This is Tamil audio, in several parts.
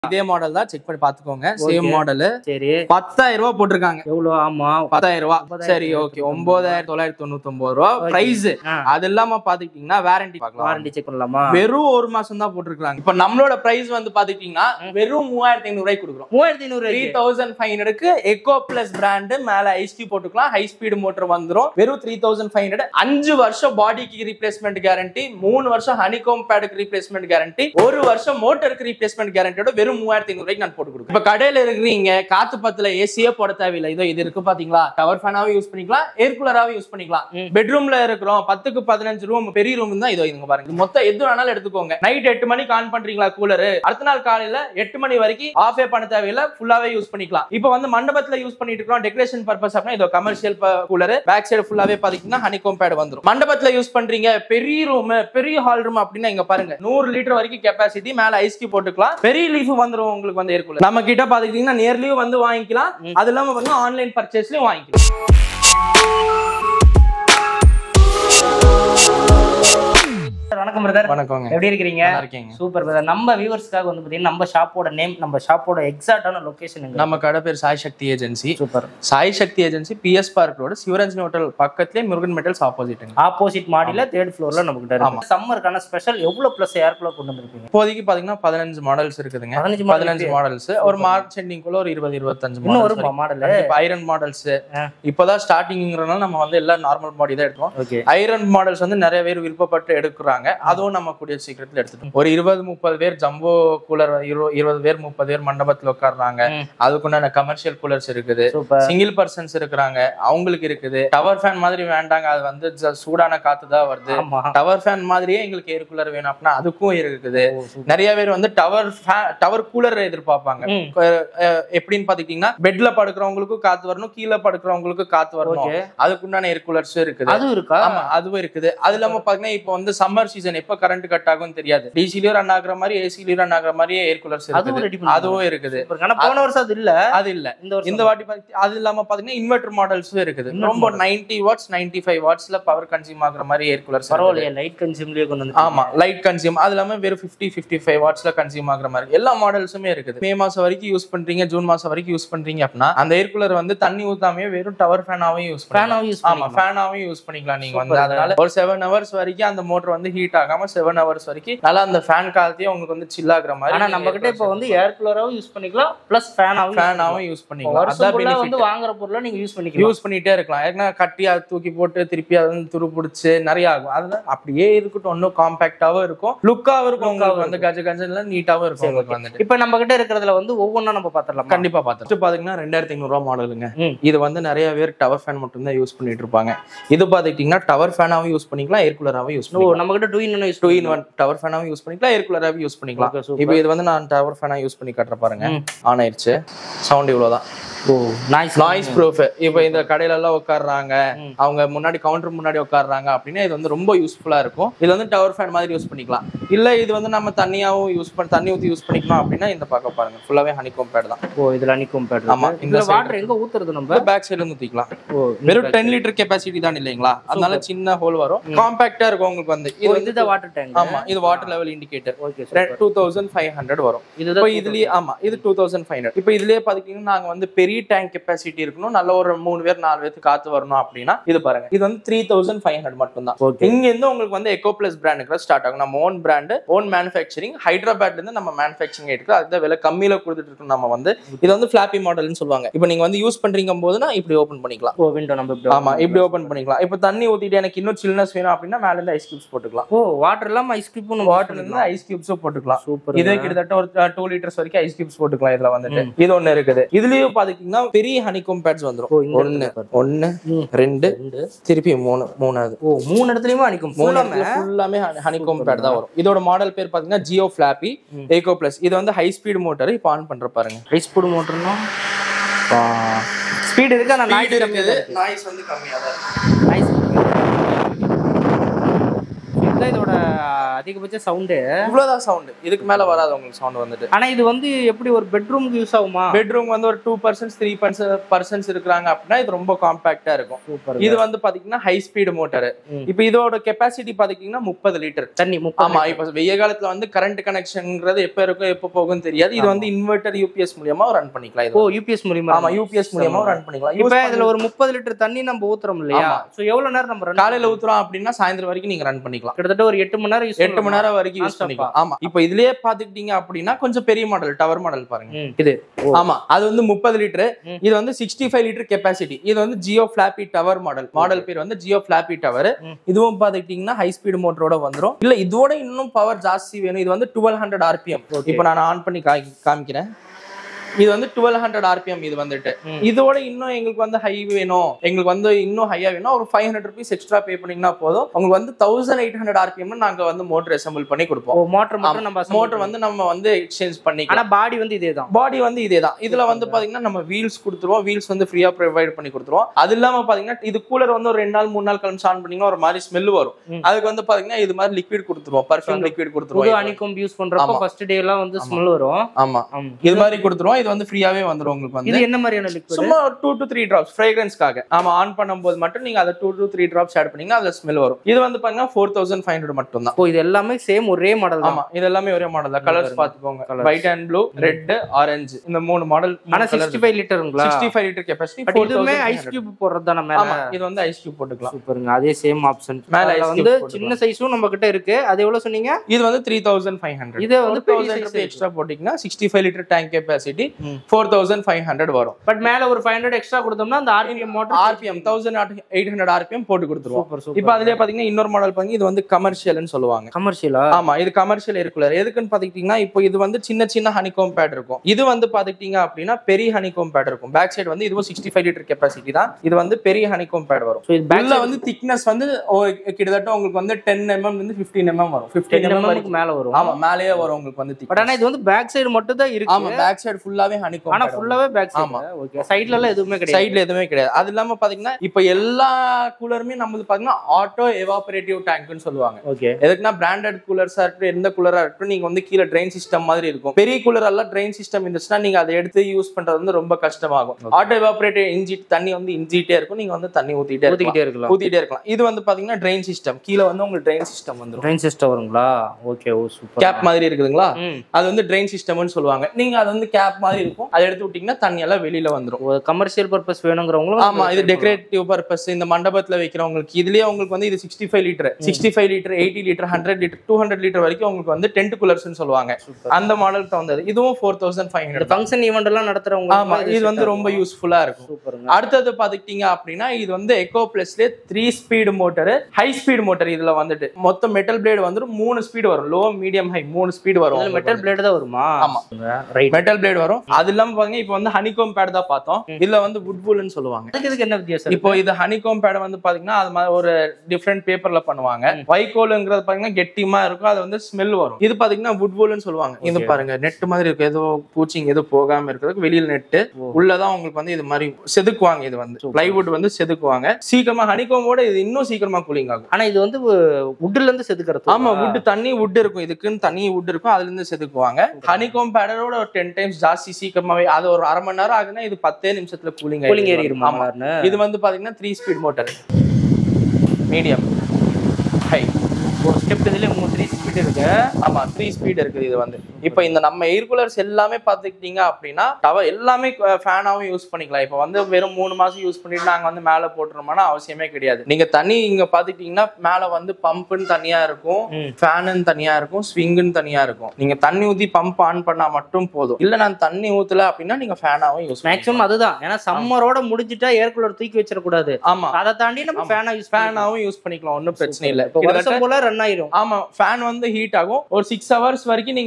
இதே மாடல் தான் செக் பண்ணி பாத்துக்கோங்க சேம் Okay. மாடல் சரி பத்தாயிரம் ரூபாய் போட்டிருக்காங்க எவ்வளவு ஆமா பத்தாயிரம் ரூபாய் ஒன்பதாயிரத்தி சரி ஓகே ஒன்பதாயிரத்தி தொள்ளாயிரத்தி தொண்ணூத்தி ஒன்பது ரூபா Okay. பிரைஸ் ஆ. அது இல்லாம பாத்துக்கிட்டீங்கன்னா வாரண்டி பார்க்கலாம் வாரண்டி செக் பண்ணலாமா வெறும் ஒரு மாசம் தான் போட்டிருக்காங்க இப்ப நம்மளோட பிரைஸ் வந்து பாத்துக்கிட்டீங்கன்னா வெறும் மூவாயிரத்தி ஐநூறு ரூபாய்க்கு கொடுக்குறோம் மூவாயிரத்தி ஐநூறு த்ரீ தௌசண்ட் ஃபைவ் ஹண்ட்ரடுக்கு எக்கோ பிளஸ் பிராண்ட் மேல ஐஸ்டி போட்டுக்கலாம் ஹை ஸ்பீடு மோட்டர் வந்துரும் வெறும் த்ரீ தௌசண்ட் ஃபைவ் ஹண்ட்ரட் அஞ்சு வருஷம் பாடிக்கு ரீப்ளேஸ்மெண்ட் கேரண்டி மூணு வருஷம் ஹனிகோம் பேடுக்கு ரீப்ளேஸ்மெண்ட் கேரண்டி ஒரு வருஷம் மோட்டருக்கு ரீப்ளேஸ்மெண்ட் கேரண்டியோட வெறும் மூவாயிரத்தி ஐநூறு ரூபாய்க்கு நான் போட்டு கொடுக்குறேன் இப்ப கடையில இருக்கிறீங்க காத்து பத்துல ஏசியே போட தேவையில்லை இதோ இது இருக்கு பாத்தீங்களா டவர் ஃபேனாவும் யூஸ் பண்ணிக்கலாம் ஏர் கூலராவும் யூஸ் பண்ணிக்கலாம் ம். பெட்ரூம்ல இருக்கிறோம் பத்துக்கு பதினஞ்சு ரூம் பெரிய ரூம் தான் இதோ இதுங்க பாருங்க இது மொத்தம் எது வேணாலும் எடுத்துக்கோங்க நைட் எட்டு மணிக்கு ஆன் பண்றீங்களா கூலர் அடுத்த நாள் காலையில எட்டு மணி வரைக்கும் ஆஃபே பண்ண தேவையில்ல ஃபுல்லாவே யூஸ் பண்ணிக்கலாம் இப்போ வந்து மண்டபத்துல யூஸ் பண்ணிட்டு இருக்கோம் டெக்கரேஷன் பர்பஸ் அப்படின்னா இதோ கமர்ஷியல் கூலர் பேக் சைடு ஃபுல்லாவே பாத்தீங்கன்னா ஹனிகோம் பேட் வந்துரும் மண்டபத்துல யூஸ் பண்றீங்க பெரிய ரூம் பெரிய ஹால் ரூம் அப்படின்னா இங்க பாருங்க நூறு லிட்டர் வரைக்கும் கெப்பாசிட்டி மேல ஐஸ்கி போட்டுக்கலாம் பெரிய லீஃப் வந்துரும் உங்களுக்கு வந்து ஏர் கூலர் நம்ம கிட்ட பாத்துக்கிட்டீங்கன்னா நியர்லியும் வந்து வாங்கிக்கலாம் அது இல்லாம வந்து ஆன்லைன் பர்ச்சேஸ்லயும் வாங்கிக்கலாம் வணக்கம் பிரதர் வணக்கங்க எப்படி இருக்கிறீங்க நல்லா இருக்கீங்க சூப்பர் பிரதர் நம்ம வியூவர்ஸ்க்காக வந்து பாத்தீங்கன்னா நம்ம ஷாப்போட நேம் நம்ம ஷாப்போட எக்ஸாக்டான லொகேஷன் எங்க நம்ம கடை பேர் Sai Shakti agency super Sai Shakti agency PS park road Sivaranjani hotel பக்கத்துலேயே முருகன் மெட்டல்ஸ் ஆப்போசிட்டுங்க ஆப்போசிட் மாடியில தேர்ட் ஃப்ளோர்ல நம்ம கிட்ட இருக்கு சம்மருக்கான ஸ்பெஷல் எவ்வளவு பிளஸ் ஏர் குள்ள கொண்டு வந்திருக்கீங்க இப்போதைக்கு பாத்தீங்கன்னா பதினஞ்சு மாடல்ஸ் இருக்குதுங்க பதினஞ்சு model பதினஞ்சு மாடல்ஸ் ஒரு மார்ச் எண்டிங்குள்ள ஒரு இருபது இருபத்தஞ்சு இன்னும் மாடல்ஸ் ஒரு மாடல் ஐரன் மாடல்ஸ் ஆ. இப்போதான் ஸ்டார்டிங்கிறனால நம்ம வந்து எல்லாம் நார்மல் பாடி தான் எடுத்தோம் ஓகே ஐரன் மாடல்ஸ் வந்து நிறைய பேர் விருப்பப்பட்டு எடுக்கிறாங்க அதுவும் நம்ம கூடிய சீக்கிரத்துல எடுத்துட்டோம் ஒரு இருபது முப்பது பேர் ஜம்போ கூலர் இருபது பேர் முப்பது பேர் மண்டபத்துல உட்கார்றாங்க ம். அதுக்குண்டான கமர்ஷியல் கூலர்ஸ் இருக்குது சூப்பர் சிங்கிள் பர்சன்ஸ் இருக்கிறாங்க அவங்களுக்கு இருக்குது டவர் ஃபேன் மாதிரி வேண்டாங்க அது வந்து ஜ- சூடான காத்து தான் வருது ஆமா டவர் ஃபேன் மாதிரியே எங்களுக்கு ஏர் கூலர் வேணும் அப்படின்னா அதுக்கும் இருக்குது ஓ, super. நிறைய பேர் வந்து டவர் டவர் கூலர் எதிர்பார்ப்பாங்க ம். அஹ் எப்படின்னு பாத்துக்கிட்டீங்கன்னா பெட்ல படுக்கிறவங்களுக்கும் காத்து வரணும் கீழே படுக்கிறவங்களுக்கும் காத்து வரணும் ஓகே அதுக்குண்டான ஏர் கூலர்ஸும் இருக்குது அதுவும் இருக்கா ஆமா அதுவும் இருக்குது அது இல்லாம பாத்தீங்கன்னா இப்போ வந்து சம்மர் சீசன் எப்ப கரண்ட் கட் ஆகும் தெரியாது டிசிலயும் ரன் ஆகுற மாதிரி ஏசிலயும் ரன் ஆகுற மாதிரியே ஏர் கூலர்ஸ் அதுவும் இருக்குது ரெடி பண்ணி அதுவும் இருக்குது சூப்பர் ஆனா போன வருஷம் அது இல்ல அது இல்ல இந்த வருஷம் இந்த வாட்டி பாத்தி- அது இல்லாம பாத்தீங்கன்னா இன்வெர்டர் மாடல்ஸும் இருக்குது Inverter ரொம்ப நைன்டி வாட்ஸ் நைன்டி ஃபைவ் வாட்ஸ்ல பவர் கன்சியூம் ஆகுற மாதிரி ஏர் கூலர்ஸ் பரவாயில்லையே லைட் கன்சியூம்லயே கொண்டு வந்து ஆமா லைட் கன்சியூம் அது இல்லாம வெறும் ஃபிஃப்டி ஃபிஃப்டி ஃபைவ் வாட்ஸ்ல கன்சியூம் ஆகுற மாதிரி எல்லா மாடல்ஸுமே இருக்குது மே மாசம் வரைக்கும் யூஸ் பண்றீங்க ஜூன் மாசம் வரைக்கும் யூஸ் பண்றீங்க அப்படின்னா அந்த ஏர் கூலர் வந்து தண்ணி ஊத்தாமே வெறும் டவர் ஃபேனாவும் யூஸ் பண்ணலாம் ஃபேனாவும் யூஸ் ஆமா ஃபேனாவும் யூஸ் பண்ணிக்கலாம் நீங்க வந்து அதனால ஒரு செவன் ஹவர்ஸ் வரைக்கும் அந்த மோட்டர் வந்து ஹீட் ஆகாம செவன் ஹவர்ஸ் வரைக்கும் நல்லா அந்த ஃபேன் காலத்தையே உங்களுக்கு வந்து சில் ஆகுற மாதிரி ஆனா நம்ம கிட்ட இப்போ வந்து ஏர் கூலராவும் யூஸ் பண்ணிக்கலாம் பிளஸ் ஃபேனாவும் ஃபேனாவும் யூஸ் பண்ணிக்கலாம் வருஷம் அதான் ஃபுல்லா benefit. வந்து வாங்குற பொருளை நீங்க யூஸ் பண்ணிக்கலாம் யூஸ் பண்ணிட்டே இருக்கலாம் ஏன்னா கட்டி அதை தூக்கி போட்டு திருப்பி அதை வந்து துரு பிடிச்சு நிறைய ஆகும் அதுதான் அப்படியே இருக்கட்டும் இன்னும் காம்பாக்டாவும் இருக்கும் லுக்காவும் இருக்கும் உங்களுக்கு வந்து கஜ கஜன்ல நீட்டாவும் இருக்கும் உங்களுக்கு வந்துட்டு இப்போ நம்ம கிட்ட இருக்கிறதுல வந்து ஒவ்வொன்றா நம்ம பார்த்துடலாம் கண்டிப்பா பார்த்தோம் பாத்தீங்கன்னா ரெண்டாயிரத்தி ஐநூறு ரூபா மாடலுங்க ம். இது வந்து நிறைய பேர் டவர் ஃபேன் மட்டும் தான் யூஸ் பண்ணிட்டு இருப்பாங்க இது பாத்துக்கிட்டீங்கன்னா டவர் ஃபேனாவும் யூஸ் பண்ணிக்கலாம் ஏர் கூலராவும் யூஸ் ஓ பண்ணிக்கலாம் நம்ம கிட்ட two in use two in one tower ஃபேனாவும் யூஸ் பண்ணிக்கலாம் ஏர் கூலராவும் யூஸ் பண்ணிக்கலாம் Okay, super. இப்போ இது வந்து நான் டவர் ஃபேனா யூஸ் பண்ணி காட்டுற பாருங்க ம். ஆன் ஆயிடுச்சு சவுண்ட் இவ்வளவுதான் ஓ நாய்ஸ் நாய்ஸ் ப்ரூஃப் இப்போ இந்த கடையில எல்லாம் உட்காடுறாங்க ம். அவங்க முன்னாடி கவுண்டர் முன்னாடி உட்காடுறாங்க அப்படின்னா இது வந்து ரொம்ப யூஸ்ஃபுல்லா இருக்கும் இது வந்து டவர் ஃபேன் மாதிரி யூஸ் பண்ணிக்கலாம் இல்ல இது வந்து நம்ம தண்ணியாவும் யூஸ் பண்ணி தண்ணி ஊத்தி யூஸ் பண்ணிக்கலாம் அப்படின்னா இந்த பக்கம் பாருங்க ஃபுல்லாவே ஹனிகோம் பேட் தான் ஓ இதுல அனிக்கும் பேட் ஆமா, இந்த இந்த side வாட்டர் எங்க ஊத்துறது நம்ம பேக் சைடுல இருந்து ஊத்திக்கலாம் ஓ வெறும் டென் லிட்டர் கெப்பாசிட்டி தான் இல்லைங்களா அதனால சின்ன ஹோல் வரும் காம்பாக்டா இருக்கும் உங்களுக்கு வந்து இது ஓ வந்து இதுதான் வாட்டர் டேங்க் ஆமா இது water level indicator okay two thousand five hundred வரும் இப்போ இதுதான் இதுலயே ஆமா இது டூ தௌசண்ட் ஃபைவ் ஹண்ட்ரட் இப்போ இதுலயே பாத்தீங்கன்னா நாங்க வந்து பெரிய டேங்க் கெப்பாசிட்டி இருக்கணும் நல்ல ஒரு மூணு பேர் நாலு பேருக்கு காத்து வரணும் அப்படின்னா இது பாருங்க இது வந்து த்ரீ தௌசண்ட் ஃபைவ் ஹண்ட்ரட் மட்டும் தான் ஓகே இங்க இருந்து உங்களுக்கு வந்து எக்கோ பிளஸ் பிராண்டுக்கு ஸ்டார்ட் ஆகும் நம்ம ஓன் பிராண்ட் ஓன் மேனுஃபேக்சரிங் ஹைதராபாத்ல இருந்து நம்ம மேனுஃபேக்சரிங் எடுக்கிறோம் அதுதான் விலை கம்மியில கொடுத்துட்டு இருக்கோம் நம்ம வந்து இது வந்து ஃபிளாப்பி மாடல்னு சொல்லுவாங்க இப்போ நீங்க வந்து யூஸ் பண்றீங்க போதுனா இப்படி ஓபன் பண்ணிக்கலாம் ஓ விண்டோ நம்ம இப்படி ஆமா இப்படி ஓபன் பண்ணிக்கலாம் இப்போ தண்ணி ஊத்திட்டு எனக்கு இன்னும் சில்னஸ் வேணும் அப்படின்னா மேல இருந்து ஐஸ் கியூப்ஸ் போட்டுக்கலாம் ஓ வாட்டர் இல்லாம ஐஸ் கியூப் நம்ம வாட்டர்ல இருந்து ஐஸ் கியூப்ஸும் போட்டுக்கலாம் சூப்பர் இதே கிட்டத்தட்ட ஒரு டூ லிட்டர்ஸ் வரைக்கும் ஐஸ் கியூப்ஸ் போட்டுக்கலாம் இதுல வந்துட்டு இது ஒண்ணு இருக்குது இதுலயும் பாத்தீங்கன்னா பெரிய ஹனிகோம் பேட்ஸ் வந்துரும் ஓ, இந்த ஒண்ணு ஒண்ணு ம். ரெண்டு ரெண்டு திருப்பி மூணு மூணாவது ஓ மூணு இடத்துலயுமே அனிக்கும் மூணு ஃபுல்லாமே ஃபுல்லாமே ஹனிகோம் பேட் தான் வரும் இதோட மாடல் பேர் பாத்தீங்கன்னா ஜியோ ஃபிளாப்பி ஏகோ பிளஸ் இது வந்து ஹை ஸ்பீட் மோட்டர் இப்போ ஆன் பண்ற பாருங்க ஐஸ் போடு மோட்டர்னா ஸ்பீடு இருக்கு ஆனா நாய்ஸ் இருக்குது நாய்ஸ் வந்து கம்மியா தான் இருக்கு நாய்ஸ் இதுதான் இதோட அதிகபட்ச சவுண்டு இவ்வளவுதான் சவுண்ட் இதுக்கு மேல வராது உங்களுக்கு சவுண்ட் வந்துட்டு ஆனா இது வந்து எப்படி ஒரு பெட்ரூமுக்கு யூஸ் ஆகுமா பெட்ரூம் வந்து ஒரு டூ பர்சன்ஸ் த்ரீ பர்சன்ஸ் இருக்கிறாங்க அப்படின்னா இது ரொம்ப காம்பாக்டா இருக்கும் சூப்பர் இது வந்து பாத்தீங்கன்னா ஹை ஸ்பீடு மோட்டார் ம். இப்போ இதோட கெப்பாசிட்டி பாத்தீங்கன்னா முப்பது லிட்டர் தண்ணி முப்பது ஆமா இப்ப வெய்ய காலத்துல வந்து கரண்ட் கனெக்ஷன்ங்கிறது எப்ப இருக்கும் எப்ப போகும் தெரியாது இது வந்து இன்வெர்டர் யூபிஎஸ் மூலியமா ரன் பண்ணிக்கலாம் ஓ இது யூபிஎஸ் மூலியமா ஆமா யூபிஎஸ் மூலியமா ரன் பண்ணிக்கலாம் இப்ப இப்ப இதுல ஒரு முப்பது லிட்டர் தண்ணி நம்ம ஊத்துறோம் இல்லையா ஆமா. சோ எவ்வளவு நேரம் நம்ம run காலையில ஊத்துறோம் அப்படின்னா சாயந்தரம் வரைக்கும் நீங்க ரன் பண்ணிக்கலாம் கிட்டத்தட்ட ஒரு எட்டு மணி நேரம் யூஸ் எட்டு மணி நேரம் வரைக்கும் யூஸ் Non-stop-ஆ? பண்ணிக்கலாம் ஆமா இப்போ இதுலயே பாத்துக்கிட்டீங்க அப்படின்னா கொஞ்சம் பெரிய மாடல் டவர் மாடல் பாருங்க இது ஓ. ஆமா அது வந்து முப்பது லிட்டர் ம். இது வந்து சிக்ஸ்டி ஃபைவ் லிட்டர் கெப்பாசிட்டி இது வந்து Jio floppy tower model model பேர் வந்து ஜியோ ஃபிளாப்பி டவர் ம். இதுவும் பாத்துக்கிட்டீங்கன்னா ஹை ஸ்பீடு மோட்டரோட வந்துரும் இல்ல இதோட இன்னும் பவர் ஜாஸ்தி வேணும் இது வந்து டுவெல் ஹண்ட்ரட் ஆர்பிஎம் Okay. இப்போ நான் ஆன் பண்ணி காமி- காமிக்கிறேன் இது வந்து டுவெல் ஹண்ட்ரட் ஆர்பிஎம் இது வந்துட்டு ம். இதோட இன்னும் எங்களுக்கு வந்து ஹை வேணும் எங்களுக்கு வந்து இன்னும் ஹையா வேணும் ஒரு five hundred rupees extra pay பண்ணீங்கன்னா போதும் உங்களுக்கு வந்து தௌசண்ட் எயிட் ஹண்ட்ரட் ஆர்பிஎம் நாங்க வந்து மோட்டர் அசம்பிள் பண்ணி கொடுப்போம் ஓ மோட்டர் மட்டும் நம்ம மோட்டர் வந்து நம்ம வந்து எக்ஸ்சேஞ்ச் பண்ணிக்கலாம் ஆனா பாடி வந்து இதேதான் பாடி வந்து இதே தான் இதுல வந்து பாத்தீங்கன்னா நம்ம வீல்ஸ் கொடுத்துருவோம் வீல்ஸ் வந்து ஃப்ரீயா ப்ரொவைட் பண்ணி கொடுத்துருவோம் அது இல்லாம பாத்தீங்கன்னா இது கூலர் வந்து ஒரு ரெண்டு நாள் மூணு நாள் கழிச்சு ஆன் பண்ணீங்கன்னா ஒரு மாதிரி ஸ்மெல் வரும் ம். அதுக்கு வந்து பாத்தீங்கன்னா இது மாதிரி லிக்விட் கொடுத்துருவோம் பர்ஃபியூம் லிக்விட் புது கொடுத்துருவோம் அணிக்கும் யூஸ் பண்றப்போ ஆமா. ஃபர்ஸ்ட் டே எல்லாம் வந்து ஸ்மெல் வரும் ஆமா ஆமா. இது மாதிரி கொடுத்துருவோம் இது வந்து ஃப்ரீயாவே வந்துரும் உங்களுக்கு வந்து இது என்ன மாதிரியான லிக்விட் சும்மா ஒரு டூ டு த்ரீ டிராப்ஸ் ஃப்ரேக்ரன்ஸ்க்காக ஆமா ஆன் பண்ணும்போது மட்டும் நீங்க அதை two to three drops add பண்ணீங்கன்னா அதுல ஸ்மெல் வரும் இது வந்து பாத்தீங்கன்னா ஃபோர் தௌசண்ட் ஃபைவ் ஹண்ட்ரட் மட்டும் தான் ஓ இது எல்லாமே சேம் ஒரே மாடல் தான் ஆமா இது எல்லாமே ஒரே மாடல் தான் கலர்ஸ் பாத்துக்கோங்க Colours. White and blue red orange இந்த மூணு மாடல் ஆனா சிக்ஸ்டி ஃபைவ் லிட்டருங்களா sixty five litre capacity but இதுவுமே ஐஸ் கியூப் போடுறது தானே மேல ஆமா இது வந்து ஐஸ் கியூப் போட்டுக்கலாம் சூப்பருங்க அதே சேம் ஆப்ஷன் மேல மேல ice cube வந்து போட்டுக்கலாம். சின்ன சைஸும் நம்ம கிட்ட இருக்கு அது எவ்வளவு சொன்னீங்க இது வந்து த்ரீ தௌசண்ட் ஃபைவ் ஹண்ட்ரட் இது வந்து பெரிய தௌசண்ட் size எக்ஸ்ட்ரா போட்டீங்கன்னா sixty five litre tank capacity ம். ஃபோர் தௌசண்ட் ஃபைவ் ஹண்ட்ரட் வரும் பட் மேல ஒரு ஃபைவ் ஹண்ட்ரட் எக்ஸ்ட்ரா கொடுத்தோம்னா அந்த RPM motor RPM thousand eight hundred RPM போட்டு கொடுத்துருவோம் சூப்பர் சூப்பர் இப்போ அதுலயே பாத்தீங்கன்னா இன்னொரு மாடல் பாத்தீங்க இது வந்து கமர்ஷியல்னு சொல்லுவாங்க கமர்ஷியலா ஆமா இது கமர்ஷியல் இருக்குலர் எதுக்குன்னு பாத்துக்கிட்டீங்கன்னா இப்போ இது வந்து சின்ன சின்ன ஹனிகோம் பேட் இருக்கும் இது வந்து பாத்துக்கிட்டீங்க அப்படின்னா பெரிய ஹனிகோம் பேட் இருக்கும் பேக் சைடு வந்து இதுவும் சிக்ஸ்டி ஃபைவ் லிட்டர் கெப்பாசிட்டி தான் இது வந்து பெரிய ஹனிகோம் பேட் வரும் ஸோ இது பேக் உள்ள வந்து திக்னஸ் வந்து ஓ, கிட்டத்தட்ட உங்களுக்கு வந்து டென் எம்எம் வந்து ஃபிஃப்டீன் எம்எம் வரும் ஃபிஃப்டீன் எம்எம் வரைக்கும் மேல வரும் ஆமா மேலேயே வரும் உங்களுக்கு வந்து பட் thickness. ஆனா இது வந்து பேக் சைடு மட்டும் தான் இருக்கு ஆமா பேக் சைடு ஃபுல்லாவே ஹனிகோம் ஆனா ஃபுல்லாவே பேக் ஆமா. சைடு ஓகே சைடுல எல்லாம் எதுவுமே கிடையாது சைடுல எதுவுமே கிடையாது அது இல்லாம பாத்தீங்கன்னா இப்ப எல்லா கூலருமே நம்மளுக்கு பாத்தீங்கன்னா ஆட்டோ எவாபரேட்டிவ் டேங்க்னு சொல்லுவாங்க ஓகே எதுக்குன்னா பிராண்டட் கூலர்ஸா இருக்கட்டும் எந்த கூலரா இருக்கட்டும் நீங்க வந்து கீழே ட்ரெயின் சிஸ்டம் மாதிரி இருக்கும் பெரிய கூலர் எல்லாம் ட்ரெயின் சிஸ்டம் இருந்துச்சுன்னா நீங்க அதை எடுத்து யூஸ் பண்றது வந்து ரொம்ப கஷ்டமாகும் ஆட்டோ எவாபரேட்டிவ் இன்ஜி தண்ணி வந்து இன்ஜிட்டே இருக்கும் நீங்க வந்து தண்ணி ஊத்திட்டே இருக்கலாம் ஊத்திக்கிட்டே இருக்கலாம் ஊத்திட்டே இருக்கலாம் இது வந்து பாத்தீங்கன்னா ட்ரெயின் சிஸ்டம் கீழே வந்து உங்களுக்கு ட்ரெயின் சிஸ்டம் வந்துரும் ட்ரெயின் சிஸ்டம் வருங்களா ஓகே ஓ சூப்பர் கேப் மாதிரி இருக்குதுங்களா ம் அது வந்து ட்ரெயின் சிஸ்டம்னு சொல்லுவாங்க நீங்க அது வந்து கேப் மாதிரி இருக்கும் அதை எடுத்து விட்டீங்கன்னா தண்ணி எல்லாம் வெளியில வந்துரும் கமர்ஷியல் பர்பஸ் வேணுங்கிறவங்களும் ஆமா இது டெக்கரேட்டிவ் பர்பஸ் இந்த மண்டபத்துல வைக்கிறவங்களுக்கு இதுலயே உங்களுக்கு வந்து இது sixty five litre sixty five litre eighty litre hundred litre two hundred litre வரைக்கும் உங்களுக்கு வந்து டென்ட் கூலர்ஸ்னு சொல்லுவாங்க சூப்பர் அந்த மாடலுக்கு தகுந்தது இதுவும் ஃபோர் தௌசண்ட் ஃபைவ் இந்த ஹண்ட்ரட் ஃபங்க்ஷன் ஈவெண்ட் எல்லாம் நடத்துறவங்க ஆமா இது வந்து ரொம்ப யூஸ்ஃபுல்லா இருக்கும் சூப்பருங்க அடுத்தது பாத்துக்கிட்டீங்க அப்படின்னா இது வந்து எக்கோ பிளஸ்ல three speed motor high speed motor இதுல வந்துட்டு மொத்தம் மெட்டல் பிளேடு வந்து மூணு ஸ்பீடு வரும் லோ மீடியம் ஹை மூணு ஸ்பீடு வரும் மெட்டல் பிளேடு தான் வருமா ஆமா. ரைட் மெட்டல் பிளேடு வரும் அது இல்லாம பாருங்க இப்போ வந்து ஹனிகோம் பேட் தான் பார்த்தோம் இதுல வந்து வுட்பூல்னு சொல்லுவாங்க அதுக்கு இதுக்கு என்ன வித்தியாசம் இப்போ இது ஹனிகோம் பேட் வந்து பாத்தீங்கன்னா அது மாதிரி ஒரு டிஃப்ரெண்ட் பேப்பர்ல பண்ணுவாங்க வைக்கோலுங்கிறது பாத்தீங்கன்னா கெட்டிமா இருக்கும் அது வந்து ஸ்மெல் வரும் இது பாத்தீங்கன்னா வுட்பூல்னு சொல்லுவாங்க இது Okay. பாருங்க நெட் மாதிரி இருக்கு ஏதோ பூச்சிங் எதுவும் போகாம இருக்கிறதுக்கு வெளியில நெட்டு ஓ. உள்ளதான் உங்களுக்கு வந்து இது மாதிரி செதுக்குவாங்க இது வந்து Super. பிளைவுட் வந்து செதுக்குவாங்க சீக்கிரமா ஹனிகோமோட இது இன்னும் சீக்கிரமா கூலிங் ஆகும் ஆனா இது வந்து வுட்ல இருந்து செதுக்கிறது ஆமா வுட் தண்ணி வுட் இருக்கும் இதுக்குன்னு தனி வுட் இருக்கும் அதுல இருந்து செதுக்குவாங்க ஹனிகோம் பேடரோட ஒரு டென் டைம்ஸ் ஜாஸ்தி சீக்கிரமாவே அது ஒரு அரை மணி நேரம் ஆகுதுன்னா இது பத்தே நிமிஷத்துல கூலிங் கூலிங் ஏறிடுமா ஆமா இது வந்து பாத்தீங்கன்னா three speed motor medium high ஒரு ஸ்டெப் இதுல மூணு த்ரீ ஸ்பீட் இருக்கு ஆமா த்ரீ ஸ்பீட் இருக்குது இது வந்து இப்போ இந்த நம்ம எயிர் கூலர்ஸ் எல்லாமே பாத்துக்கிட்டீங்க அப்படின்னா டவர் எல்லாமே ஃபேனாவும் யூஸ் பண்ணிக்கலாம் இப்போ வந்து வெறும் மூணு மாசம் யூஸ் பண்ணிட்டு நாங்க வந்து மேல போட்டுருமோனா அவசியமே கிடையாது நீங்க தண்ணி இங்க பாத்துக்கிட்டீங்கன்னா மேல வந்து பம்புன்னு தனியா இருக்கும் ம். ஃபேனுன்னு தனியா இருக்கும் ஸ்விங்குன்னு தனியா இருக்கும் நீங்க தண்ணி ஊத்தி பம்ப் ஆன் பண்ணா மட்டும் போதும் இல்ல நான் தண்ணி ஊத்தல அப்படின்னா நீங்க ஃபேனாவும் யூஸ் மேக்ஸிமம் அதுதான் ஏன்னா சம்மரோட முடிஞ்சிட்டா ஏர் கூலர் தூக்கி வச்சிடக்கூடாது ஆமா அதை தாண்டி நம்ம ஃபேனா யூஸ் ஃபேனாவும் யூஸ் பண்ணிக்கலாம் ஒன்றும் பிரச்சனை இல்லை இப்போ கிட்டத்தட்ட வருஷம் போல ரன் ஆயிரும் ஆமா ஃபேன் வந்து ஹீட் ஆகும் ஒரு சிக்ஸ் ஹவர்ஸ் வரைக்கும் நீங்க வந்து வெறும்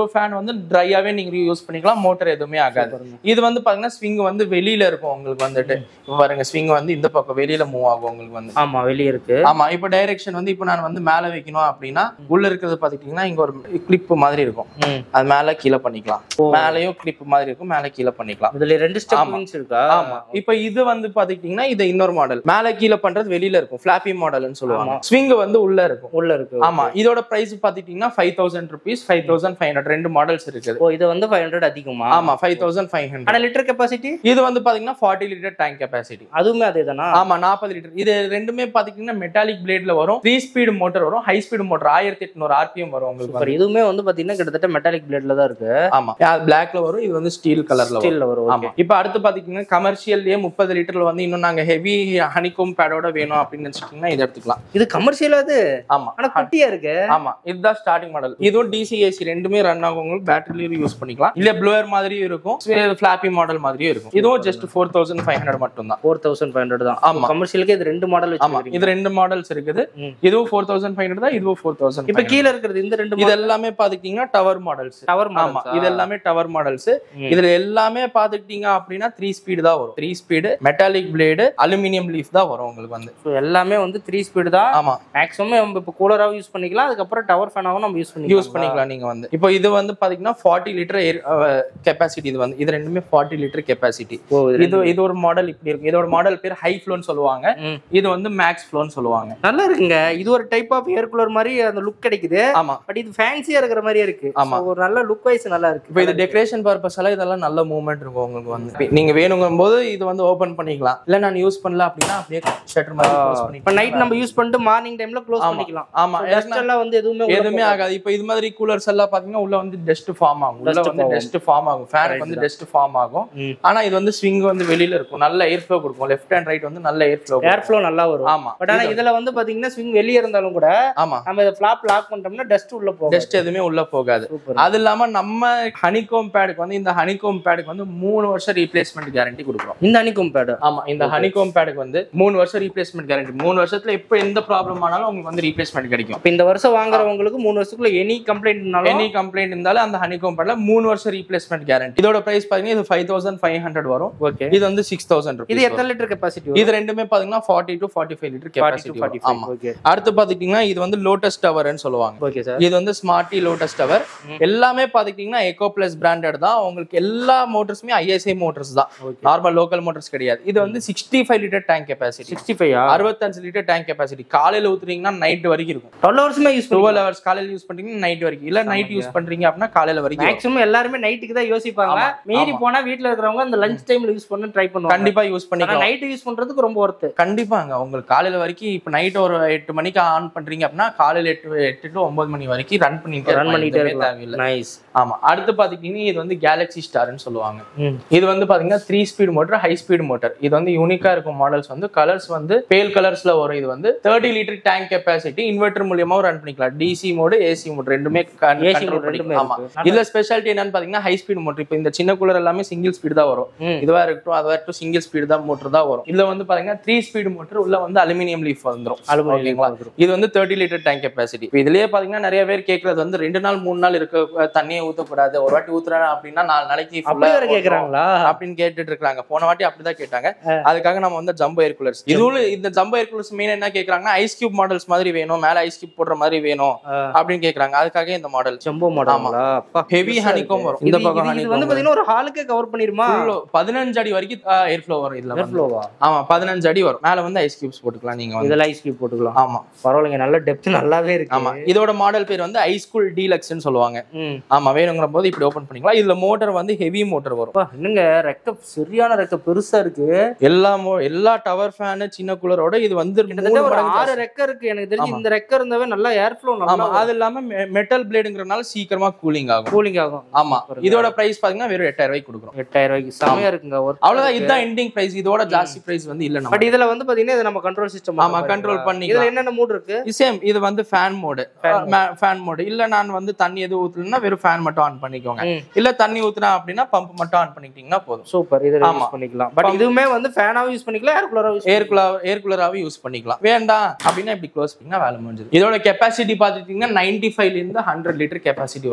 ஃபேன் வந்து ட்ரையாவே நீங்க யூஸ் பண்ணிக்கலாம் மோட்டர் எதுவுமே ஆகாது சூப்பருங்க. இது வந்து பாத்தீங்கன்னா ஸ்விங் வந்து வெளியில இருக்கும் உங்களுக்கு வந்துட்டு இப்ப பாருங்க ஸ்விங் வந்து இந்த பக்கம் வெளியில மூவ் ஆகும் உங்களுக்கு வந்து ஆமா வெளிய இருக்கு ஆமா இப்போ டைரக்ஷன் வந்து இப்போ நான் வந்து மேல வைக்கணும் அப்படின்னா உள்ள இருக்கிறது பாத்துக்கிட்டீங்கன்னா இங்க ஒரு கிளிப் மாதிரி இருக்கும் ம். அது மேல கீழே பண்ணிக்கலாம் மேலயும் கிளிப் மாதிரி இருக்கும் மேல கீழே பண்ணிக்கலாம் இதுல ரெண்டு ஸ்டெப் ஆமா. மீன்ஸ் இருக்கா ஆமா இப்போ இது வந்து பாத்துக்கிட்டீங்கன்னா இது இன்னொரு மாடல் மேல கீழே பண்றது வெளியில இருக்கும் ஃபிளாப்பி மாடல்னு சொல்லுவாங்க ஆமா. ஸ்விங் வந்து உள்ள இருக்கும் உள்ள இருக்கு ஆமா இதோட பிரைஸ் பாத்துக்கிட்டீங்கன்னா five thousand rupees five thousand five hundred ரெண்டு மாடல்ஸ் இருக்குது ஓ இது வந்து ஃபைவ் ஹண்ட்ரட் அதிகமா ஆமா ஃபைவ் தௌசண்ட் ஃபைவ் ஆனா ஹண்ட்ரட் லிட்டர் கெப்பாசிட்டி இது வந்து பாத்தீங்கன்னா ஃபார்ட்டி லிட்டர் டேங்க் கெப்பாசிட்டி அதுவுமே அதே தானா ஆமா நாற்பது லிட்டர் இது ரெண்டுமே பாத்தீங்கன்னா மெட்டாலிக் பிளேட்ல வரும் த்ரீ ஸ்பீடு மோட்டர் வரும் ஹை ஸ்பீடு மோட்டர் ஆயிரத்தி எட்நூறு ஆர்பிஎம் வரும் உங்களுக்கு சூப்பர் இதுவுமே வந்து பாத்தீங்கன்னா கிட்டத்தட்ட மெட்டாலிக் பிளேட்ல தான் இருக்கு ஆமா பிளாக்ல வரும் இது வந்து ஸ்டீல் கலர்ல வரும் ஸ்டீல்ல வரும் ஆமா இப்போ அடுத்து பாத்தீங்கன்னா கமர்ஷியல்லே முப்பது லிட்டர்ல வந்து இன்னும் நாங்க ஹெவி ஹனிகோம் பேடோட வேணும் அப்படின்னு நினைச்சிட்டீங்கன்னா இதை எடுத்துக்கலாம் இது கமர்ஷியலா அது ஆமா ஆனா குட்டியா இருக்கு ஆமா இதுதான் ஸ்டார்டிங் மாடல் இதுவும் டிசி ஏசி ரெண்டுமே ரன் ஆகும் உங்களுக்கு பேட்டரியிலும் யூஸ் பண்ணிக்கலாம் இல்ல ப்ளோயர் மாதிரியும் இருக்கும் ஃபிளாப்பி மாடல் மாதிரியும் இருக்கும் இதுவும் just four thousand five hundred மட்டும் தான் ஃபோர் தௌசண்ட் ஃபைவ் ஹண்ட்ரட் தான் ஆமா. கமர்ஷியலுக்கு இது ரெண்டு மாடல் ஆமா வச்சிருக்கீங்க இது ரெண்டு மாடல்ஸ் இருக்குது ம். இதுவும் ஃபோர் தௌசண்ட் ஃபைவ் ஹண்ட்ரட் தான் இதுவும் ஃபோர் தௌசண்ட் இப்ப கீழ இருக்கிறது இந்த ரெண்டு இது எல்லாமே பாத்துக்கிட்டீங்கன்னா டவர் மாடல்ஸ் டவர் ஆமா இது எல்லாமே டவர் மாடல்ஸ் ம். இதுல எல்லாமே பாத்துக்கிட்டீங்க அப்படின்னா த்ரீ ஸ்பீடு தான் வரும் three speed metallic blade aluminium leaf தான் வரும் உங்களுக்கு வந்து எல்லாமே வந்து த்ரீ ஸ்பீடு தான் ஆமா மேக்ஸிமம் நம்ம இப்போ கூலராகவும் யூஸ் பண்ணிக்கலாம் அதுக்கப்புறம் டவர் ஃபேனாகவும் நம்ம யூஸ் பண்ணிக்கலாம் யூஸ் பண்ணிக்கலாம் நீங்க வந்து இப்போ இது வந்து பாத்தீங்கன்னா ஃபார்ட்டி லிட்டர் கெப்பாசிட்டி இது வந்து இது ரெண்டுமே ஃபார்ட்டி லிட்டர் கெப்பாசிட்டி ஓ இது இது இது ஒரு மாடல் இப்படி இருக்கு இதோட மாடல் பேர் ஹை ஃப்ளோன்னு சொல்லுவாங்க ம். இது வந்து மேக்ஸ் ஃப்ளோன்னு சொல்லுவாங்க நல்லா இருக்குங்க இது ஒரு டைப் ஆஃப் ஏர் கூலர் மாதிரி அந்த லுக் கிடைக்குது ஆமா பட் இது ஃபேன்சியா இருக்கிற மாதிரியே இருக்கு ஆமா. So, ஒரு நல்ல லுக் வைஸ் நல்லா இருக்கு இப்போ இது டெக்கரேஷன் பர்பஸ் எல்லாம் இதெல்லாம் நல்ல மூவ்மெண்ட் இருக்கும் உங்களுக்கு வந்து இப்ப நீங்க வேணுங்கும் போது இது வந்து ஓபன் பண்ணிக்கலாம் இல்ல நான் யூஸ் பண்ணல அப்படின்னா அப்படியே ஷட்டர் மாதிரி க்ளோஸ் இப்போ பண்ணிக்கலாம் நைட் நம்ம யூஸ் பண்ணிட்டு மார்னிங் டைம்ல க்ளோஸ் ஆமா. பண்ணிக்கலாம் ஆமா டஸ்ட் எல்லாம் வந்து எதுவுமே உள்ள எதுவுமே போகாது. ஆகாது இப்போ இது மாதிரி கூலர்ஸ் எல்லாம் பாத்தீங்கன்னா உள்ள வந்து டஸ்ட் ஃபார்ம் ஆகும் உள்ள Dust வந்து form டஸ்ட் ஃபார்ம் ஆகும் ஃபேனுக்கு வந்து டஸ்ட் ஃபார்ம் ஆகும் ம். ஆனா இது வந்து ஸ்விங் வந்து வெளியில இருக்கும் நல்ல ஏர் ஃப்ளோ கொடுக்கும் லெஃப்ட் அண்ட் ரைட் வந்து நல்ல ஏர் ஃப்ளோ ஏர் ஃப்ளோ நல்லா வரும் ஆமா பட் ஆனா இதுல வந்து பாத்தீங்கன்னா ஸ்விங் வெளிய இருந்தாலும் கூட ஆமா நம்ம இதை ஃபிளாப் லாக் பண்ணிட்டோம்னா டஸ்ட் உள்ள போகும் டஸ்ட் எதுவுமே உள்ள போகாது சூப்பர் அது இல்லாம நம்ம ஹனிகோம் பேடுக்கு வந்து இந்த ஹனிகோம் பேடுக்கு வந்து மூணு வருஷம் ரீப்ளேஸ்மெண்ட் கேரண்டி கொடுக்குறோம் இந்த அணிக்கும் பேடு ஆமா இந்த ஹனிகோம் பேடுக்கு வந்து மூணு வருஷம் ரீப்ளேஸ்மெண்ட் கேரண்டி மூணு வருஷத்துல எப்போ எந்த ப்ராப்ளம் ஆனாலும் உங்களுக்கு வந்து ரீப்ளேஸ்மெண்ட் கிடைக்கும் அப்ப இந்த வருஷம் வாங்குறவங்களுக்கு மூணு வருஷத்துக்குள்ள எனி கம்ப்ளைண்ட்னாலும் எனி கம்ப்ளைண்ட் இருந்தாலும் அந்த ஹனிகோம் பேட்ல மூணு வருஷம் ரீப்ளேஸ்மெண்ட் கேரண்டி இதோட பிரைஸ் பாத்தீங்கன்னா இது ஃபைவ் தௌசண்ட் ஃபைவ் ஹண்ட்ரட் வரும் ஓகே இது வந்து சிக்ஸ் தௌசண்ட் இது எத்தனை லிட்டர் கெப்பாசிட்டி இது ரெண்டுமே பாத்தீங்கன்னா forty to forty five litre capacity ஆமா ஓகே அடுத்து பாத்துக்கிட்டீங்கன்னா இது வந்து லோட்டஸ் டவர்னு சொல்லுவாங்க ஓகே சார் இது வந்து ஸ்மார்ட்டி லோட்டஸ் டவர் ம். எல்லாமே பாத்துக்கிட்டீங்கன்னா எக்கோ பிளஸ் பிராண்டட் தான் உங்களுக்கு எல்லா மோட்டர்ஸுமே ஐஎஸ்ஐ மோட்டர்ஸ் தான் ஓகே நார்மல் லோக்கல் மோட்டர்ஸ் கிடையாது இது வந்து sixty five litre tank capacity sixty five அறுபத்தஞ்சு லிட்டர் டேங்க் கெப்பாசிட்டி காலையில ஊத்துறீங்கன்னா நைட் வரைக்கும் இருக்கும் டுவெல் ஹவர்ஸுமே யூஸ் பண்ணுவோம் டுவெல் ஹவர்ஸ் காலையில யூஸ் பண்றீங்கன்னா நைட் வரைக்கும் இல்ல நைட் யூஸ் பண்றீங்க அப்படின்னா காலையில வரைக்கும் வரும். மேக்ஸிமம் எல்லாருமே நைட்டுக்கு தான் யோசிப்பாங்க ஆமா, மீறி ஆமா. போனா வீட்ல இருக்கிறவங்க அந்த லஞ்ச் டைம்ல யூஸ் பண்ண ட்ரை பண்ணுவாங்க கண்டிப்பா யூஸ் ஆனா பண்ணிக்கலாம் நைட் யூஸ் பண்றதுக்கு ரொம்ப ஒர்த்து கண்டிப்பாங்க உங்களுக்கு காலையில வரைக்கும் இப்ப நைட் ஒரு எட்டு மணிக்கு ஆன் பண்றீங்க அப்படின்னா காலையில எட்டு எட்டு டு ஒன்பது மணி வரைக்கும் ரன் பண்ணிட்டே ரன் இருக்கலாம். பண்ணிட்டே எதுவுமே இருக்கலாம் தேவையில்லை நைஸ் ஆமா அடுத்து பாத்தீங்கன்னா இது வந்து கேலக்ஸி ஸ்டார்னு சொல்லுவாங்க இது வந்து பாத்தீங்கன்னா three speed motor high speed motor இது வந்து யூனிக்கா இருக்கும் மாடல்ஸ் வந்து கலர்ஸ் வந்து பேல் கலர்ஸ்ல வரும் இது வந்து thirty litre tank capacity inverter மூலியமா ரன் பண்ணிக்கலாம் டிசி மோடு ஏசி மோட் ரெண்டுமே AC ஏசி mode ரெண்டுமே ஆமா இருக்கு. இதுல ஸ்பெஷாலிட்டி என்னன்னு பாத்தீங்கன்னா ஹை ஸ்பீட் மோட்டர் இப்போ இந்த சின்ன கூலர் எல்லாமே சிங்கிள் ஸ்பீடு தான் வரும் ம். இதுவா இருக்கட்டும் அதுவா இருக்கட்டும் சிங்கிள் ஸ்பீடு தான் மோட்டர் தான் வரும் இதுல வந்து பாத்தீங்கன்னா த்ரீ ஸ்பீடு மோட்டர் உள்ள வந்து அலுமினியம் லீஃப் வந்துரும் Aluminium leaf ஓகேங்களா வந்துரும். இது வந்து தேர்ட்டி லிட்டர் டேங்க் கெப்பாசிட்டி இதுலயே பாத்தீங்கன்னா நிறைய பேர் கேக்குறது வந்து ரெண்டு நாள் மூணு நாள் இருக்க அஹ், தண்ணியை ஊத்தக்கூடாது ஒரு வாட்டி ஊத்துறேன் அப்படின்னா நாலு நாளைக்கு full அப்படி ஆ வேற ஓடணும் கேக்குறாங்களா அப்படின்னு கேட்டுட்டு இருக்காங்க போன வாட்டி அப்படிதான் கேட்டாங்க அதுக்காக நம்ம வந்து ஜம்போ ஏர் கூலர்ஸ் இதுல இந்த ஜம்போ ஏர் கூலர்ஸ் மெயின் என்ன கேக்குறாங்கன்னா ஐஸ் கியூப் மாடல்ஸ் மாதிரி வேணும் மேல ஐஸ் கியூப் போடுற மாதிரி வேணும் அப்படின்னு கேக்குறாங்க அதுக்காக இந்த மாடல் ஜம்போ மாடலா அப்பா ஹெவி ஹனிகோம் வரும் இது இந்த இது- பக்கம் இது வந்து பாத்தீங்கன்னா ஒரு ஹாலுக்கே கவர் பண்ணிருமா பதினஞ்சு அடி வரைக்கும் ஏர் ஃப்ளோ வரும் இதுல ஏர் வந்து. ஃப்ளோவா ஆமா பதினஞ்சு அடி வரும் மேல வந்து ஐஸ் கியூப்ஸ் போட்டுக்கலாம் நீங்க வந்து இதெல்லாம் ஐஸ் கியூப் போட்டுக்கலாம் ஆமா பரவாயில்லைங்க நல்ல டெப்த் நல்லாவே இருக்கு ஆமா இதோட மாடல் பேர் வந்து ஐஸ்கூல் டீலக்ஸ்னு சொல்லுவாங்க ம் ஆமா வேணுங்கிற போது இப்படி ஓபன் பண்ணிக்கலாம் இதுல மோட்டர் வந்து ஹெவி மோட்டர் வரும் அப்பா, என்னங்க ரெக்க சரியான ரெக்க பெருசா இருக்கு எல்லா mo- எல்லா டவர் ஃபேனு சின்ன கூலரோட இது வந்து கிட்டத்தட்ட மூணு ஒரு மடங்கு ஆறு ஜாஸ்தி. ரெக்க இருக்கு எனக்கு தெரிஞ்சு ஆமா. இந்த ரெக்க இருந்தாவே நல்லா ஏர் ஃப்ளோ ஆமா நல்லா அது இல்லாம மெட்டல் பிளேடுங்கிறனால சீக்கிரமா கூலிங் ஆகும் கூலிங் ஆகும் ஆமா இதோட பிரைஸ் பாத்தீங்கன்னா வெறும் எட்டாயிரம் ரூபாய்க்கு கொடுக்குறோம் எட்டாயிரம் ரூபாய்க்கு செமையா இருக்குங்க ஒரு அவ்வளவுதான் இதுதான் எண்டிங் பிரைஸ் இதோட ஜாஸ்தி பிரைஸ் வந்து இல்ல நம்ம பட் இதுல வந்து பாத்தீங்கன்னா இது நம்ம கண்ட்ரோல் சிஸ்டம் ஆமா, control பண்ணிக்கலாம். இதுல என்னென்ன மூட் இருக்கு சேம் இது வந்து fan mode Fan fan mode இல்ல நான் வந்து தண்ணி எதுவும் ஊத்தலன்னா வெறும் ஃபேன் மட்டும் ஆன் பண்ணிக்கோங்க ம். இல்ல தண்ணி ஊத்துனா அப்படின்னா பம்ப் மட்டும் ஆன் பண்ணிக்கிட்டீங்கன்னா போதும் சூப்பர் இது ஆமா. யூஸ் பண்ணிக்கலாம் பட் இதுவுமே வந்து ஃபேனாவும் யூஸ் பண்ணிக்கலாம் ஏர் கூலராவும் யூஸ் ஏர் கூலர் ஏர் கூலராகவே யூஸ் பண்ணிக்கலாம் வேண்டாம் அப்படின்னா இப்படி க்ளோஸ் பண்ணிங்கன்னா வேலை முடிஞ்சது இதோட கெப்பாசிட்டி பார்த்துட்டீங்கன்னா நைன்டி ஃபைவ்ல இருந்து ஹண்ட்ரட் லிட்டர் கெப்பாசிட்டி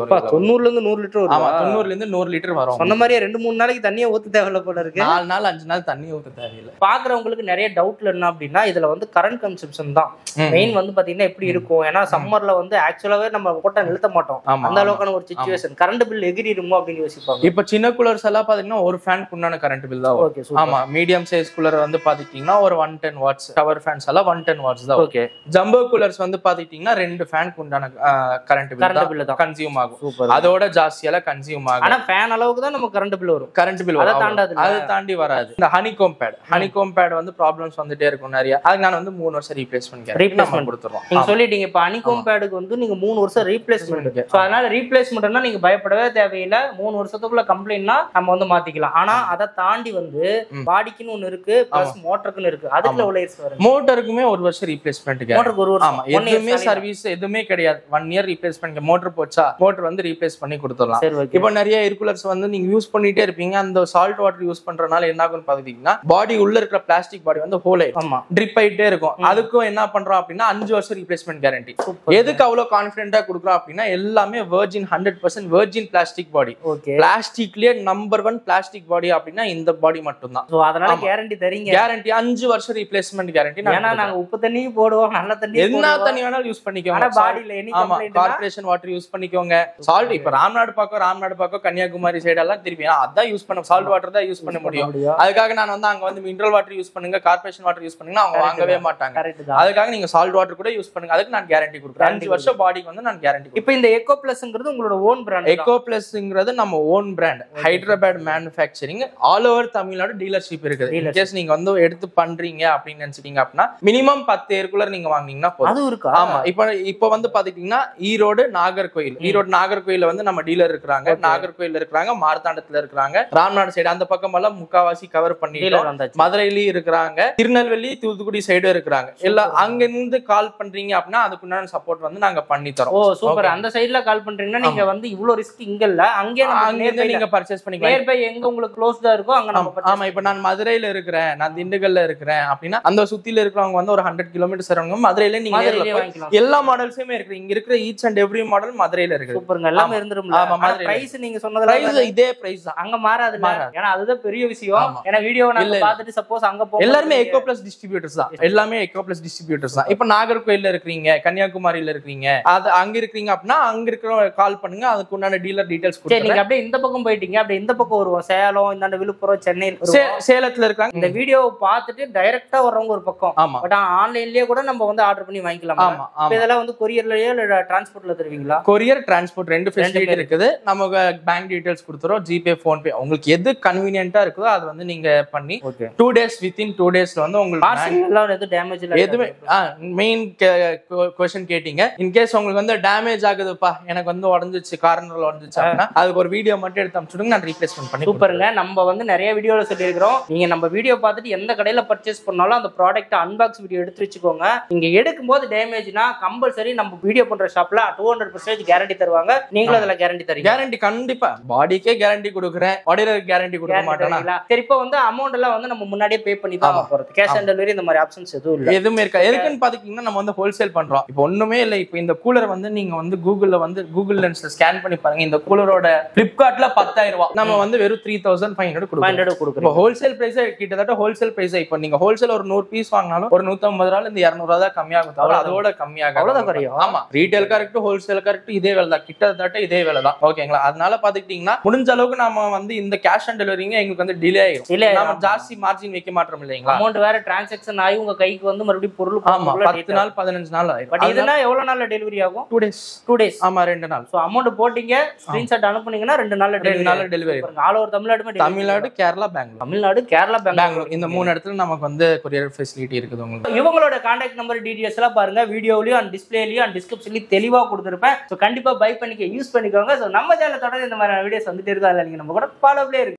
அப்பா, வரும் தொண்ணூறுல இருந்து நூறு லிட்டர் ஆமா வரும் தொண்ணூறுல இருந்து நூறு லிட்டர் வரும் சொன்ன மாதிரியே ரெண்டு மூணு நாளைக்கு தண்ணியை ஊத்த தேவையில்ல போல இருக்கு நாலு நாள் அஞ்சு நாள் தண்ணி ஊத்த தேவையில்லை பாக்குறவங்களுக்கு நிறைய டவுட்ல என்ன அப்படின்னா இதுல வந்து கரண்ட் கன்சப்ஷன் தான் ம். மெயின் வந்து பாத்தீங்கன்னா எப்படி இருக்கும் ஏன்னா சம்மர்ல வந்து ஆக்சுவலாவே நம்ம போட்டா நிறுத்த மாட்டோம் ஆமா, அந்த ஆமா. அளவுக்கான ஒரு சுச்சுவேஷன் கரண்ட் பில் எகிரிடுமோ அப்படின்னு யோசிப்பாங்க இப்ப சின்ன கூலர்ஸ் எல்லாம் பாத்தீங்கன்னா ஒரு ஃபேன் உண்டான கரண்ட் பில் தான் வரும் ஓகே ஆமா மீடியம் சைஸ் கூலர் வந்து பாத்துக்கிட்டீங்கன்னா ஒரு one ten watts tower fans எல்லாம் ஒன் டென் வாட்ஸ் தான் ஓகே ஜம்போ கூலர்ஸ் வந்து பாத்துக்கிட்டீங்கன்னா ரெண்டு ஃபேனுக்கு உண்டான கரண்ட் பில் கரண்ட் தான் பில் தான் கன்சியூம் ஆகும் சூப்பர் அதோட ஜாஸ்தியெல்லாம் கன்சியூம் ஆகும் ஆனா ஃபேன் அளவுக்கு தான் நமக்கு கரண்ட் பில் வரும் கரண்ட் பில் அதை தாண்டாதுல்ல? அது தாண்டி வராது இந்த ஹனிகோம் பேட் ஹனிகோம் பேட் வந்து ப்ராப்ளம்ஸ் வந்துட்டே இருக்கும் நிறைய அதுக்கு நான் வந்து மூணு வருஷம் ரீப்ளேஸ் பண்ணிக்கிறேன் Replacement. கொடுத்துருவோம் நீங்க சொல்லிட்டீங்க இப்ப அனிகோம் பேடுக்கு வந்து நீங்க மூணு வருஷம் ரீப்ளேஸ்மெண்ட் சோ அதனால ரீப்ளேஸ்மெண்ட்னா நீங்க பயப்படவே தேவையில்லை மூணு வருஷத்துக்குள்ள கம்ப்ளைண்ட்னா நம்ம வந்து மாத்திக்கலாம் ஆனா அதை தாண்டி வந்து ம். பாடிக்குன்னு ஒண்ணு இருக்கு பிளஸ் மோட்டருக்குன்னு இருக்கு அதுக்குள்ள எவ்வளவு இயர்ஸ் வரும் மோட்டருக்குமே ஒரு வருஷம் ரீப்ளேஸ்மெண்ட் மோட்டருக்கு ஒரு ஆமா வருஷம் One year எதுவுமே solid. சர்வீஸ் எதுவுமே கிடையாது ஒன் இயர் ரீப்ளேஸ் பண்ணிக்க மோட்டர் போச்சா மோட்டர் வந்து ரீப்ளேஸ் பண்ணி கொடுத்துடலாம் சரி ஓகே இப்போ நிறைய இருகுலர்ஸ் வந்து நீங்க யூஸ் பண்ணிட்டே இருப்பீங்க அந்த சால்ட் வாட்டர் யூஸ் பண்றதுனால என்ன ஆகும்னு பாத்தீங்கன்னா பாடி உள்ள இருக்கிற பிளாஸ்டிக் பாடி வந்து ஹோல் ஆயிடும் ஆமா ட்ரிப் ஆயிட்டே இருக்கும் அதுக்கும் என்ன பண்றோம் அப்படின்னா அஞ்சு வருஷம் ரீப்ளேஸ்மெண்ட் கேரண்டி சூப்பர் எதுக்கு அவ்வளவு கான்பிடென்ட்டா கொடுக்குறோம் அப்படின்னா எல்லாமே virgin hundred percent virgin plastic body okay பிளாஸ்டிக்லயே நம்பர் ஒன் பிளாஸ்டிக் பாடி அப்படின்னா இந்த பாடி மட்டும்தான் சோ அதனால ஆமா. கேரண்டி தரீங்க கேரண்டி அஞ்சு வருஷம் ரீப்ளேஸ்மெண்ட் கேரண்டி ஏன்னா நாங்க உப்பு தண்ணியும் போடுவோம் நல்ல தண்ணி என்ன தண்ணி வேணாலும் யூஸ் ஆனா பண்ணிக்கோங்க பாடியில எனி ஆமா கம்ப்ளைண்ட் கார்பரேஷன் வாட்டர் யூஸ் பண்ணிக்கோங்க சால்ட் இப்ப ராம்நாடு பக்கம் ராம்நாடு பக்கம் கன்னியாகுமரி சைடு எல்லாம் திருப்பி ஏன்னா அதான் யூஸ் பண்ண சால்ட் வாட்டர் தான் யூஸ் பண்ண முடியும் அதுக்காக நான் வந்து அங்க வந்து மினரல் வாட்டர் யூஸ் பண்ணுங்க கார்பரேஷன் வாட்டர் யூஸ் பண்ணுங்க அவங்க Correct வாங்கவே தான். மாட்டாங்க கரெக்ட் தான் அதுக்காக நீங்க சால்ட் வாட்டர் கூட யூஸ் பண்ணுங்க அதுக்கு நான் கேரண்டி கொடுக்குறேன் அஞ்சு Guarantee வருஷம் பாடிக்கு வந்து நான் கேரண்டி இப்போ இந்த எக்கோ பிளஸ்ங்கிறது உங்களோட ஓன் பிராண்ட் எக்கோ பிளஸ்ங்கிறது நம்ம own brand Hyderabad manufacturing all over Tamil Nadu dealership இருக்குது Dealership. கேஸ் நீங்க வந்து எடுத்து பண்றீங்க அப்படின்னு நினைச்சிட்டீங்க அப்படின்னா மினிமம் பத்து ஏருக்குள்ள நீங்க வாங்குனீங்கன்னா போதும் அதுவும் இருக்கா ஆமா இப்ப இப்ப வந்து பாத்துக்கிட்டீங்கன்னா ஈரோடு நாகர்கோயில் ஈரோடு நாகர்கோயில்ல வந்து நம்ம டீலர் இருக்கிறாங்க Okay. நாகர்கோயில்ல இருக்கிறாங்க மார்த்தாண்டத்துல இருக்கிறாங்க ராம்நாடு சைடு அந்த பக்கம் எல்லாம் முக்காவாசி கவர் பண்ணிட்டோம் டீலர் வந்தாச்சு மதுரையிலயும் இருக்கிறாங்க திருநெல்வேலி தூத்துக்குடி சைடும் இருக்கிறாங்க எல்லாம் அங்க இருந்து கால் பண்றீங்க அப்படின்னா அதுக்குண்டான சப்போர்ட் வந்து நாங்க பண்ணி ஓ தரோம் சூப்பர் Okay. அந்த சைடுல கால் பண்றீங்கன்னா நீங்க வந்து இவ்வளவு ரிஸ்க் இங்க இல்ல அங்கே நம்ம அங்க இருந்து நீங்க பர்ச்சேஸ் பண்ணிக்கலாம் நியர் பை எங்க உங்களுக்கு க்ளோஸ்டா இருக்கோ அங்க நம்ம ஆமா, purchase ஆமா இப்ப நான் மதுரையில இருக்கிறேன் நான் திண்டுக்கல்ல இருக்கிறேன் அப்படின்னா அந்த சுத்தில இருக்கிறவங்க வந்து ஒரு ஹண்ட்ரட் கிலோமீட்டர்ஸ் வரவங்க மதுரையில நீங்க நேர்ல மதுரையிலே போய் வாங்கிக்கலாம் எல்லா மாடல்ஸுமே இருக்கு இங்க இருக்கிற ஈச் அண்ட் எவ்ரி மாடல் மதுரையில இருக்குது சூப்பருங்க எல்லாமே ஆமா. இருந்துரும்ல ஆமா, ஆமா மதுரையில. பிரைஸ் நீங்க சொன்னதுல பிரைஸ் இதே பிரைஸ் தான் அங்க மாறாது மாறாது. ஏன்னா அதுதான் பெரிய விஷயம் ஆமா. ஏன்னா வீடியோ இல்ல, நாங்க இல்ல. பார்த்துட்டு சப்போஸ் அங்க போக எல்லாருமே எக்கோ பிளஸ் டிஸ்ட்ரிபியூட்டர்ஸ் தான் எல்லாமே எக்கோ பிளஸ் டிஸ்ட்ரிபியூட்டர்ஸ் தான் இப்ப நாகர்கோயில்ல இருக்கிறீங்க கன்னியாகுமரியில இருக்கிறீங்க அது அங்க இருக்கிறீங்க அப்படின்னா அங்க இருக்கிற கால் பண்ணுங்க அதுக்கு உண்டான டீலர் டீடைல்ஸ் சரி கொடுத்துறேன் நீங்க அப்படியே இந்த பக்கம் போயிட்டீங்க அப்படியே இந்த பக்கம் வருவோம் சேலம் இந்தாண்ட விழுப்புரம் சென்னை சே- சேலத்துல இருக்காங்க இந்த வீடியோவை பார்த்துட்டு டைரக்டா வர்றவங்க ஒரு பக்கம் ஆமா பட் ஆன்லைன்லயே கூட நம்ம வந்து ஆர்டர் பண்ணி வாங்கிக்கலாம் ஆமா இப்ப ஆமா இதெல்லாம் வந்து கொரியர்லயோ இல்ல டிரான்ஸ்போர்ட்ல தருவீங்களா கொரியர் டிரான்ஸ்போர்ட் ரெண்டு ஃபெசிலிட்டி ரெண்டுமே இருக்குது நமக்கு பேங்க் டீடைல்ஸ் கொடுத்துறோம் ஜிபே ஃபோன்பே உங்களுக்கு எது கன்வீனியன்ட்டா இருக்குதோ அது வந்து நீங்க பண்ணி okay two days within two டேஸ்ல வந்து உங்களுக்கு பார்சல் எல்லாம் எதுவும் டேமேஜ் இல்ல எதுவுமே மெயின் கொஸ்டின் கேட்டீங்க இன்கேஸ் உங்களுக்கு வந்து டேமேஜ் ஆகுதுப்பா எனக்கு வந்து உடஞ்சிச்சு கார்னர்ல உடஞ்சிச்சு அப்படின்னா அதுக்கு ஒரு வீடியோ மட்டும் எடுத்து அனுப்பிச்சுடுங்க நான் ரீப்ளேஸ்மெண்ட் பண்ணி சூப்பருங்க நம்ம வந்து நிறைய வீடியோல சொல்லியிருக்கிறோம் நீங்க நம்ம வீடியோ பார்த்துட்டு எந்த கடையில பர்ச்சேஸ் பண்ணாலும் அந்த ப்ராடக்ட் அன்பாக்ஸ் வீடியோ எடுத்து வச்சுக்கோங்க நீங்க எடுக்கும்போது டேமேஜ்னா கம்பல்சரி நம்ம வீடியோ பண்ற ஷாப்ல டூ ஹண்ட்ரட் பர்சன்டேஜ் கேரண்டி தருவாங்க நீங்களும் அதுல கேரண்டி தரீங்க கேரண்டி கண்டிப்பா பாடிக்கே கேரண்டி கொடுக்குறேன் பாடியில கேரண்டி கொடுக்க Guarantee மாட்டேனா தருவீங்களா? சரி இப்போ வந்து அமௌண்ட் எல்லாம் வந்து நம்ம முன்னாடியே பே பண்ணி தான் ஆமா. போறது கேஷ் ஆன் டெலிவரி இந்த மாதிரி ஆப்ஷன்ஸ் எதுவும் இல்ல எதுவுமே இருக்கா எதுக்குன்னு பாத்தீங்கன்னா நம்ம வந்து ஹோல்சேல் பண்றோம் இப்போ ஒண்ணுமே இல்லை இப்போ இந்த கூலர் வந்து நீங்க வந்து கூகுள்ல வந்து கூகுள் லென்ஸ்ல ஸ்கேன் பண்ணி பாருங்க இந்த கூலரோட பிளிப்கார்ட்ல பத்தாயிரம் ரூபாய் நம்ம வந்து வெறும் த்ரீ தௌசண்ட் ஃபைவ் ஹண்ட்ரட் கொடுக்குறோம் ஹண்ட்ரட் இப்போ கொடுக்குறோம் ஹோல்சேல் பிரைஸ் கிட்டத்தட்ட ஹோல்சேல் பிரைஸ் இப்போ நீங்க ஹோல்சேல் ஒரு நூறு பீஸ் வாங்கினாலும் ஒரு நூத்தம்பது ரூபால இருந்து இரநூறுவா தான் கம்மியாகும் தவிர அவ்வளவுதான். அதோட கம்மியாக அவ்வளவுதான் குறையும். ஆமா ரீட்டைல் கரெக்ட் ஹோல்சேல் கரெக்ட் இதே வேலை தான் கிட்டத்தட்ட இதே வேலை தான் ஓகேங்களா அதனால பாத்துக்கிட்டீங்கன்னா முடிஞ்ச அளவுக்கு நம்ம வந்து இந்த கேஷ் ஆன் டெலிவரிங்க எங்களுக்கு வந்து டிலே ஆயிடும் Delay ஆயிடும். நம்ம ஜாஸ்தி மார்ஜின் வைக்க மாட்டோம் இல்லைங்களா அமௌண்ட் வேற டிரான்சாக்ஷன் ஆகி உங்க கைக்கு வந்து மறுபடியும் பொருள் ஆமா பத்து நாள் பதினஞ்சு நாள் பட் ஆயிடும் இதுனா எவ்வளவு நாள்ல டெலிவரி ஆகும் டூ டேஸ் டூ டேஸ் ஆமா ரெண்டு நாள் ஸோ அமௌண்ட் போட்டீங்க ஸ்கிரீன்ஷாட் அனுப்புனீங்கன்னா ரெண்டு நாள்ல ரெண்டு டெலிவரி நாள் டெலிவரி ஆல் ஓவர் தமிழ்நாடுமே delivery தமிழ்நாடு கேரளா பெங்களூர் தமிழ்நாடு கேரளா பெங்களூர் பெங்களூர் இந்த மூணு இடத்துல நமக்கு வந்து கொரியர் ஃபெசிலிட்டி இருக்குது உங்களுக்கு இவங்களோட கான்டாக்ட் நம்பர் டீடைல்ஸ் எல்லாம் பாருங்க வீடியோலயும் அண்ட் டிஸ்பிளேலயும் அண்ட் டிஸ்கிரிப்ஷன்லயும் தெளிவா கொடுத்துருப்பேன் ஸோ கண்டிப்பா பை பண்ணிக்க யூஸ் பண்ணிக்கோங்க ஸோ நம்ம சேனல் தொடர்ந்து இந்த மாதிரி வீடியோஸ் வந்துட்டு இருக்கா இல்லை நீங்க நம்ம கூட ஃபாலோப்லேயே இருக்கு